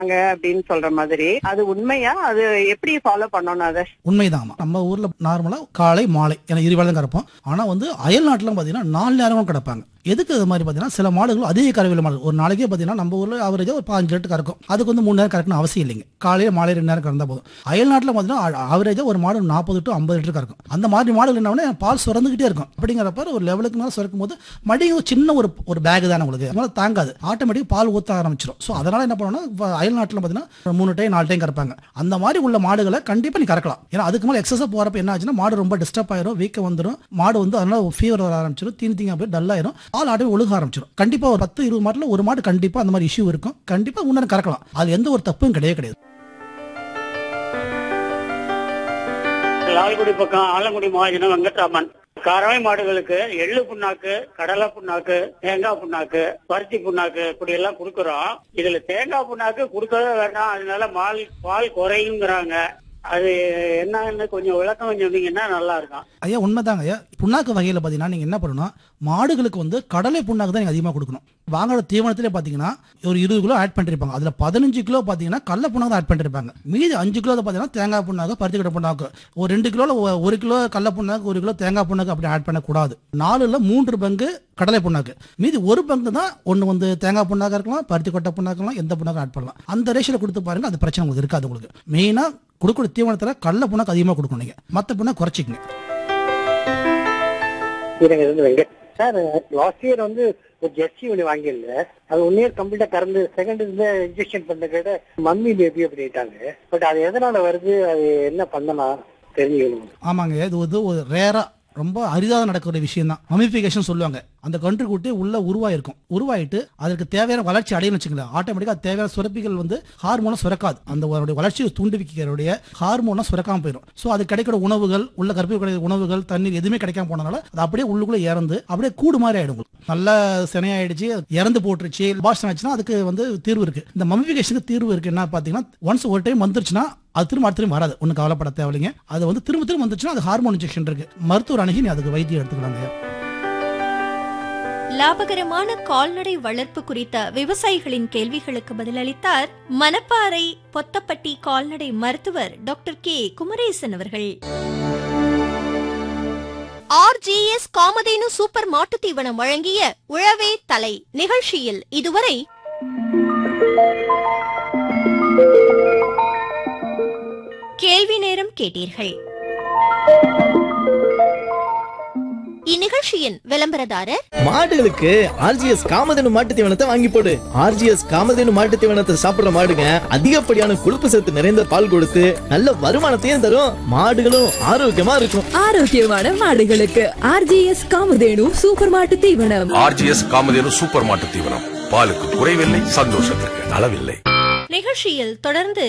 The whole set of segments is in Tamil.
அப்படின்னு சொல்ற மாதிரி அது உண்மையா அது எப்படி ஃபாலோ பண்ணணும் அதை உண்மைதான் நம்ம ஊர்ல நார்மலா காலை மாலை ஏன்னா இரு வேளை தான் கிடப்போம் ஆனா வந்து அயல் நாட்டுல பாத்தீங்கன்னா நாலு நேரமும் கிடப்பாங்க எதுக்கு இது மாதிரி பாத்தீங்கன்னா சில மாடுகள் அதிக கறவையில் மாடு ஒரு நாளைக்கே பாத்தீங்கன்னா நம்ம ஊர்ல ஆவரேஜா ஒரு பாஞ்சு லிட்டர் கறக்கும் அதுக்கு வந்து மூணு நேரம் கறக்கணும் அவசியம் இல்லைங்க காலையில மாலை ரெண்டு நேரம் கறந்தா போதும் அயல் நாட்டுல பாத்தீங்கன்னா ஆவரேஜா ஒரு மாடு நாற்பது டு ஐம்பது லிட்டர் கறக்கும் அந்த மாதிரி மாடுகள் என்ன பண்ணா, பால் சுரந்துகிட்டே இருக்கும் அப்படிங்கிறப்ப ஒரு லெவலுக்கு மேல சுரக்கும் போது மடியும் சின்ன ஒரு ஒரு பேக் தான் உங்களுக்கு அதனால தாங்காது ஆட்டோமேட்டிக் பால் ஊத்த ஆரம்பிச்சிடும் ஸோ அதனால என்ன பண்ணணும்னா இப்ப அயல் நாட்டில் பார்த்தீங்கன்னா மூணு டைம் நாலு டைம் கறப்பாங்க அந்த மாதிரி உள்ள மாடுகளை கண்டிப்பா நீ கறக்கலாம் ஏன்னா அதுக்கு மேலே எக்ஸஸாக போறப்ப என்ன ஆச்சுன்னா மாடு ரொம்ப டிஸ்டர்ப் ஆயிரும் வீக்கம் வந்துடும் மாடு வந்து அதனால ஃபீவர் வர ஆரம்பிச்சிடும் தீனி தீங்க போய் டல் ஆயிரும் பால் ஆட்டவே ஒழுக ஆரம்பிச்சிடும் கண்டிப்பா ஒரு பத்து இருபது மாட்டுல ஒரு மாடு கண்டிப்பா அந்த மாதிரி இஷ்யூ இருக்கும் கண்டிப்பா முன்னே கறக்கலாம் அது எந்த ஒரு தப்பும் கிடையவே கிடையாது லால்குடி பக்கம் ஆலங்குடி மகாஜனம் வெங்கட்ராமன் கறவை மாடுகளுக்கு எள்ளு புண்ணாக்கு கடலை புண்ணாக்கு தேங்காய் புண்ணாக்கு பருத்தி புண்ணாக்கு இப்படி எல்லாம் கொடுக்கறோம் இதுல தேங்காய் புண்ணாக்கு கொடுக்கவே வேண்டாம் அதனால மால் பால் குறையுங்கிறாங்க அது என்னன்னு கொஞ்சம் விளக்கம் சொன்னீங்கன்னா நல்லா இருக்கும் ஐயா உண்மைதாங்க ஐயா புண்ணாக்கு வகையில் பார்த்தீங்கன்னா நீங்கள் என்ன பண்ணணும் மாடுகளுக்கு வந்து கடலை புண்ணாக்கு தான் நீங்கள் அதிகமாக கொடுக்கணும் வாங்குற தீவனத்திலே பார்த்தீங்கன்னா ஒரு இருபது கிலோ ஆட் பண்ணிருப்பாங்க அதில் பதினஞ்சு கிலோ பார்த்தீங்கன்னா கடலை புண்ணாக்கு தான் ஆட் பண்ணிருப்பாங்க மீதி அஞ்சு கிலோ பார்த்தீங்கன்னா தேங்காய் புண்ணாக்கு பருத்தி கடை புண்ணாக்கு ஒரு ரெண்டு கிலோவில் ஒரு கிலோ கடலை புண்ணாக்கு ஒரு கிலோ தேங்காய் புண்ணாக்கு அப்படி ஆட் பண்ணக்கூடாது நாலுல மூன்று பங்கு கடலை புண்ணாக்கு மீதி ஒரு பங்கு தான் ஒன்று வந்து தேங்காய் புண்ணாக்கா இருக்கலாம் பருத்தி கொட்டை புண்ணாக்கலாம் எந்த புண்ணாக்கும் ஆட் பண்ணலாம் அந்த ரேஷியில் கொடுத்து பாருங்க அது பிரச்சனை உங்களுக்கு இருக்காது உங்களுக்கு மெயினாக கொடுக்குற தீவனத்தில் கடலை புண்ணாக்கு அதிகமாக கொடுக்கணும் நீங்கள் மற்ற புண்ணாக்கு குறைச்சிக்கங்க Srirangam Venkat sir last year வந்து ஒரு ஜெர்சி ஒன்று வாங்கியிருந்தேன் அது ஒன் இயர் கம்ப்ளீட்டா கறந்து செகண்ட் இந்த இன்ஜெக்ஷன் பண்ண கேட்ட மம்மி பேபி அப்படின்ட்டாங்க பட் அது எதனால வருது அது என்ன பண்ணலாம் தெரிஞ்சுக்கணும் ஆமாங்க இது வந்து ஒரு ரேரா ரொம்ப அரிதாக நடக்கிற விஷயம் தான் மமிஃபிகேஷன் சொல்லுவாங்க அந்த கன்று கூட்டி உள்ள உருவாயிருக்கும் உருவாயிட்டு அதற்கு தேவையான வளர்ச்சி அடையணும் வச்சுங்களேன் ஆட்டோமேட்டிக்கா அது தேவையான சுரப்பிகள் வந்து ஹார்மோனை சுரக்காது அந்த ஒரு வளர்ச்சியை தூண்டுவிக்கிறவுடைய ஹார்மோனை சுரக்காம போயிடும் ஸோ அது கிடைக்கிற உணவுகள் உள்ள கருப்பை கிடைக்கிற உணவுகள் தண்ணீர் எதுவுமே கிடைக்காம போனனால அது அப்படியே உள்ளுக்குள்ள இறந்து அப்படியே கூடு மாதிரி ஆயிடும் உங்களுக்கு. நல்லா சினையாயிடுச்சு இறந்து போட்டுருச்சு பாஷன் ஆச்சுன்னா அதுக்கு வந்து தீர்வு இருக்கு இந்த மமிஃபிகேஷனுக்கு தீர்வு இருக்கு என்ன பாத்தீங்கன்னா ஒன்ஸ் ஒரு டைம் வந்துருச்சுன்னா அது திரும்ப அடுத்த திரும்ப வராது ஒன்றும் கவலைப்பட தேவையில்லைங்க அது வந்து திரும்ப திரும்ப வந்துச்சுன்னா அது ஹார்மோன் இன்ஜெக்ஷன் இருக்கு மருத்துவர் அணுகி நீ அதுக்கு வைத்தியம் எடுத்துக்கலாங்க லாபகரமான கால்நடை வளர்ப்பு குறித்த விவசாயிகளின் கேள்விகளுக்கு பதிலளித்தார் மணப்பாறை பொத்தப்பட்டி கால்நடை மருத்துவர் டாக்டர் கே குமரேசன் அவர்கள் ஆர்ஜிஎஸ் காமதேனு சூப்பர் மாட்டுத் தீவனம் வழங்கிய உழவே தலை நிகழ்ச்சியில் இதுவரை கேள்வி நேரம் கேட்டீர்கள் இந்நிகழ்ச்சியின் விளம்பரதாரர் மாடுகளுக்கு ஆர்ஜிஎஸ் காமதேனு மாட்டு தீவனத்தை வாங்கி போடு ஆர்ஜிஎஸ் காமதேனு மாட்டு தீவனத்தை சாப்பிடுற மாடுங்க அதிகப்படியான கொழுப்பு சத்து நிறைந்த பால் கொடுத்து நல்ல வருமானத்தையும் தரும் மாடுகளும் ஆரோக்கியமா இருக்கும் ஆரோக்கியமான மாடுகளுக்கு ஆர்ஜிஎஸ் காமதேனு சூப்பர் மாட்டு தீவனம் ஆர்ஜிஎஸ் காமதேனு சூப்பர் மாட்டு தீவனம் பாலுக்கு குறைவில்லை சந்தோஷத்திற்கு அளவில்லை நிகழ்ச்சியில் தொடர்ந்து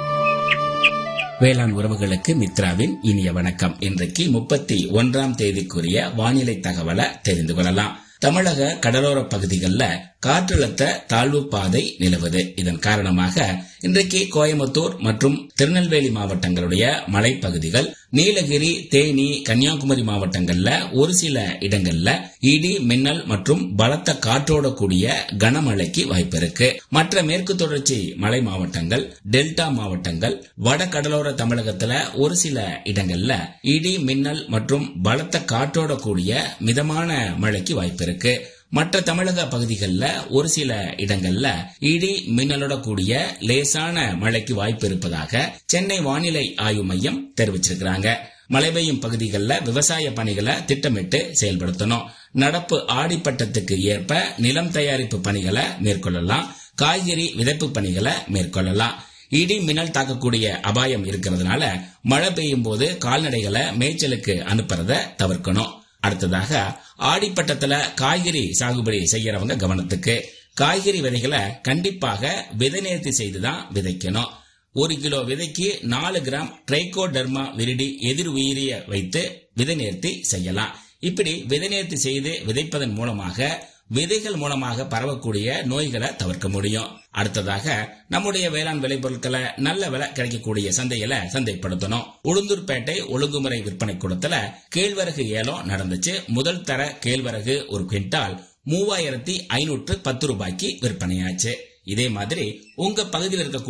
வேளாண் உறவுகளுக்கு மித்ராவின் இனிய வணக்கம் இன்றைக்கு முப்பத்தி ஒன்றாம் தேதிக்குரிய வானிலை தகவலை தெரிந்து கொள்ளலாம் தமிழக கடலோர பகுதிகளில் காற்றழுத்த தாழ்வு பாதை நிலவுது இதன் காரணமாக இன்றைக்கு கோயம்புத்தூர் மற்றும் திருநெல்வேலி மாவட்டங்களுடைய மலைப்பகுதிகள் நீலகிரி தேனி கன்னியாகுமரி மாவட்டங்கள்ல ஒரு சில இடங்கள்ல இடி மின்னல் மற்றும் பலத்த காற்றோட கூடிய கனமழைக்கு வாய்ப்பு இருக்கு மற்ற மேற்கு தொடர்ச்சி மலை மாவட்டங்கள் டெல்டா மாவட்டங்கள் வட கடலோர தமிழகத்துல ஒரு சில இடங்கள்ல இடி மின்னல் மற்றும் பலத்த காற்றோட கூடிய மிதமான மழைக்கு வாய்ப்பு இருக்கு மற்ற தமிழக பகுதிகளில் ஒரு சில இடங்கள்ல இடி மின்னலோட கூடிய லேசான மழைக்கு வாய்ப்பு இருப்பதாக சென்னை வானிலை ஆய்வு மையம் தெரிவிச்சிருக்கிறாங்க மழை பெய்யும் பகுதிகளில் விவசாய பணிகளை திட்டமிட்டு செயல்படுத்தணும் நடப்பு ஆடிப்பட்டத்துக்கு ஏற்ப நிலம் தயாரிப்பு பணிகளை மேற்கொள்ளலாம் காய்கறி விதைப்பு பணிகளை மேற்கொள்ளலாம் இடி மின்னல் தாக்கக்கூடிய அபாயம் இருக்கிறதுனால மழை பெய்யும் போது கால்நடைகளை மேய்ச்சலுக்கு அனுப்புறத தவிர்க்கணும் அடுத்ததாக ஆடிப்பட்டத்துல காய்கறி சாகுபடி செய்யறவங்க கவனத்துக்கு காய்கறி விதைகளை கண்டிப்பாக விதை நேர்த்தி செய்துதான் விதைக்கணும் ஒரு கிலோ விதைக்கு நாலு கிராம் ட்ரைகோடர்மா விரிடி எதிர் உயிரிய வைத்து விதை நேர்த்தி செய்யலாம் இப்படி விதை நேர்த்தி செய்து விதைப்பதன் மூலமாக விதைகள் மூலமாக பரவக்கூடிய நோய்களை தவிர்க்க முடியும் அடுத்ததாக நம்முடைய வேளாண் விளைபொருட்களை நல்ல விலை கிடைக்கக்கூடிய சந்தையில சந்தைப்படுத்தணும் உளுந்தூர்பேட்டை ஒழுங்குமுறை விற்பனை கூடத்துல கேழ்வரகு ஏலம் நடந்துச்சு முதல் தர கேழ்வரகு ஒரு குவிண்டால் மூவாயிரத்தி ஐநூற்று பத்து ரூபாய்க்கு விற்பனையாச்சு இதே மாதிரி உங்க பகுதியில் இருக்க